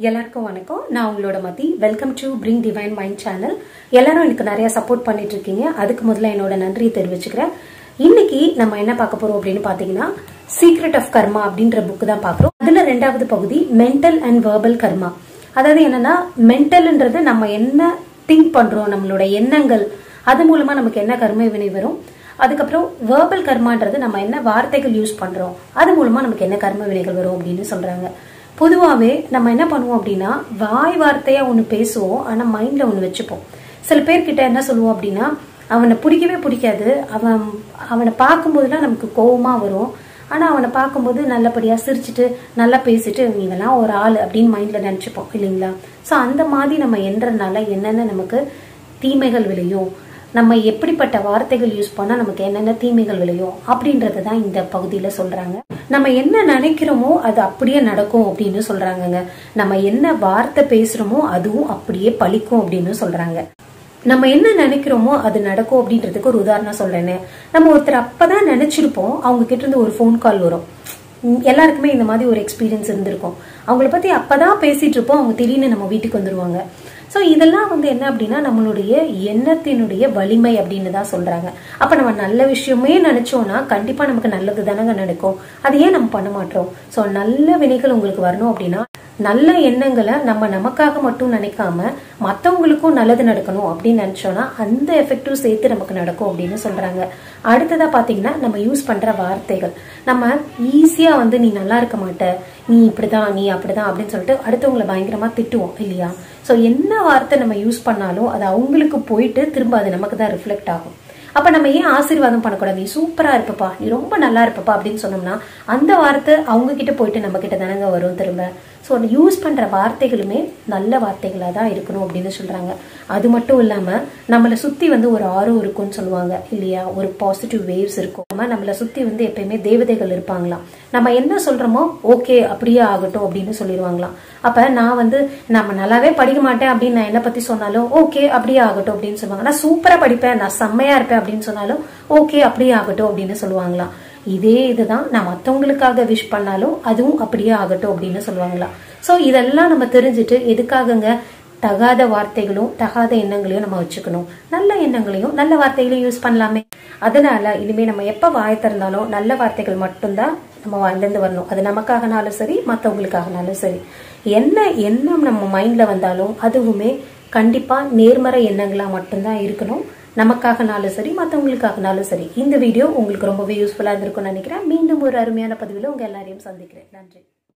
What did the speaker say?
எல்லாருக்கும் வணக்கம் நான் உங்களோட Mathi welcome to bring divine mind channel எல்லாரும் எனக்கு நிறைய சப்போர்ட் பண்ணிட்டு இருக்கீங்க அதுக்கு முதல்ல என்னோட நன்றியை தெரிவிச்சுக்கிறேன் இன்னைக்கு நம்ம என்ன பார்க்க போறோம் அப்படின்னு பாத்தீங்கன்னா சீக்ரெட் ஆஃப் கர்மா அப்படின்ற புக் தான் பார்க்குறோம் அதுல ரெண்டாவது பகுதி மென்டல் அண்ட் வேர்பல் கர்மா அதாவது என்னன்னா மென்டல்ன்றது நம்ம என்ன திங்க் பண்றோம் நம்மளோட எண்ணங்கள் அது மூலமா நமக்கு என்ன கர்ம வினை வரும் அதுக்கப்புறம் வேர்பல் கர்மான்றது நம்ம என்ன வார்த்தைகள் யூஸ் பண்றோம் அது மூலமா நமக்கு என்ன கர்ம வினைகள் வரும் அப்படின்னு சொல்றாங்க பொதுவாகவே நம்ம என்ன பண்ணுவோம் அப்படின்னா வாய் வார்த்தையா ஒன்று பேசுவோம் ஆனால் மைண்ட்ல ஒன்று வச்சுப்போம் சில பேர்கிட்ட என்ன சொல்லுவோம் அப்படின்னா அவனை பிடிக்கவே பிடிக்காது அவன் அவனை பார்க்கும்போதுலாம் நமக்கு கோவமா வரும் ஆனால் அவனை பார்க்கும்போது நல்லபடியாக சிரிச்சுட்டு நல்லா பேசிட்டு இவெல்லாம் ஒரு ஆள் அப்படின்னு மைண்டில் நினச்சிப்போம் இல்லைங்களா ஸோ அந்த மாதிரி நம்ம என்றனால என்னென்ன நமக்கு தீமைகள் விளையும் நம்ம எப்படிப்பட்ட வார்த்தைகள் யூஸ் பண்ணா நமக்கு என்னென்ன தீமைகள் விளையும் அப்படின்றத தான் இந்த பகுதியில சொல்றாங்க நம்ம என்ன நினைக்கிறோமோ அது அப்படியே நடக்கும் அப்படின்னு சொல்றாங்கங்க நம்ம என்ன வார்த்தை பேசுறோமோ அதுவும் அப்படியே பழிக்கும் அப்படின்னு சொல்றாங்க நம்ம என்ன நினைக்கிறோமோ அது நடக்கும் அப்படின்றதுக்கு ஒரு உதாரணம் சொல்றேன்னு நம்ம ஒருத்தர் அப்பதான் நினைச்சிருப்போம் அவங்க கிட்ட இருந்து ஒரு ஃபோன் கால் வரும் உம் எல்லாருக்குமே இந்த மாதிரி ஒரு எக்ஸ்பீரியன்ஸ் இருந்திருக்கும் அவங்கள பத்தி அப்பதான் பேசிட்டு இருப்போம் அவங்க திடீர்னு நம்ம வீட்டுக்கு வந்துருவாங்க ஸோ இதெல்லாம் வந்து என்ன அப்படின்னா நம்மளுடைய எண்ணத்தினுடைய வலிமை அப்படின்னு தான் சொல்றாங்க அப்ப நம்ம நல்ல விஷயமே நினைச்சோம்னா கண்டிப்பா நமக்கு நல்லது தானங்க நடக்கும் அது ஏன் நம்ம பண்ண மாட்டோம் ஸோ நல்ல வினைகள் உங்களுக்கு வரணும் அப்படின்னா நல்ல எண்ணங்களை நம்ம நமக்காக மட்டும் நினைக்காம மற்றவங்களுக்கும் நல்லது நடக்கணும் அப்படின்னு நினைச்சோம்னா அந்த எஃபெக்டும் சேர்த்து நமக்கு நடக்கும் அப்படின்னு சொல்றாங்க அடுத்ததா பாத்தீங்கன்னா நம்ம யூஸ் பண்ற வார்த்தைகள் நம்ம ஈஸியா வந்து நீ நல்லா இருக்க மாட்ட நீ இப்படிதான் நீ அப்படிதான் அப்படின்னு சொல்லிட்டு அடுத்தவங்களை பயங்கரமா திட்டுவோம் இல்லையா ஸோ என்ன வார்த்தை நம்ம யூஸ் பண்ணாலும் அது அவங்களுக்கு போயிட்டு திரும்ப அது நமக்கு தான் ரிஃப்ளெக்ட் ஆகும் அப்ப நம்ம ஏன் ஆசீர்வாதம் பண்ணக்கூடாது நீ சூப்பரா இருப்பப்பா நீ ரொம்ப நல்லா இருப்பப்பா அப்படின்னு சொன்னோம்னா அந்த வார்த்தை அவங்க கிட்ட போயிட்டு நம்ம கிட்ட தானங்க வரும் திரும்ப ஸோ யூஸ் பண்ற வார்த்தைகளுமே நல்ல வார்த்தைகளா தான் இருக்கணும் அப்படின்னு சொல்றாங்க அது மட்டும் இல்லாம நம்மளை சுத்தி வந்து ஒரு ஆரோ இருக்கும்னு சொல்லுவாங்க இல்லையா ஒரு பாசிட்டிவ் வேவ்ஸ் இருக்கும் நம்ம நம்மளை சுத்தி வந்து எப்பயுமே தேவதைகள் இருப்பாங்களாம் நம்ம என்ன சொல்றோமோ ஓகே அப்படியே ஆகட்டும் அப்படின்னு சொல்லிடுவாங்களாம் அப்ப நான் வந்து நம்ம நல்லாவே படிக்க மாட்டேன் அப்படின்னு நான் என்ன பத்தி சொன்னாலும் ஓகே அப்படியே ஆகட்டும் அப்படின்னு சொல்லுவாங்க நான் சூப்பரா படிப்பேன் நான் செம்மையா இருப்பேன் அப்படின்னு சொன்னாலும் ஓகே அப்படியே ஆகட்டும் அப்படின்னு சொல்லுவாங்களாம் இதே இதுதான் நான் மற்றவங்களுக்காக விஷ் பண்ணாலும் அதுவும் அப்படியே ஆகட்டும் அப்படின்னு சொல்லுவாங்களாம் ஸோ இதெல்லாம் நம்ம தெரிஞ்சுட்டு எதுக்காகங்க தகாத வார்த்தைகளும் தகாத எண்ணங்களையும் நம்ம வச்சுக்கணும் நல்ல எண்ணங்களையும் நல்ல வார்த்தைகளையும் யூஸ் பண்ணலாமே அதனால இனிமே நம்ம எப்ப வாய் திறந்தாலும் நல்ல வார்த்தைகள் மட்டும்தான் நம்ம வாயிலிருந்து வரணும் அது நமக்காகனாலும் சரி மற்றவங்களுக்காகனாலும் சரி என்ன எண்ணம் நம்ம மைண்ட்ல வந்தாலும் அதுவுமே கண்டிப்பா நேர்மறை எண்ணங்களா மட்டும்தான் இருக்கணும் நமக்காகனாலும் சரி மற்றவங்களுக்காகனாலும் சரி இந்த வீடியோ உங்களுக்கு ரொம்பவே யூஸ்ஃபுல்லா இருந்திருக்கும்னு நினைக்கிறேன் மீண்டும் ஒரு அருமையான பதிவில் உங்க எல்லாரையும் சந்திக்கிறேன் நன்றி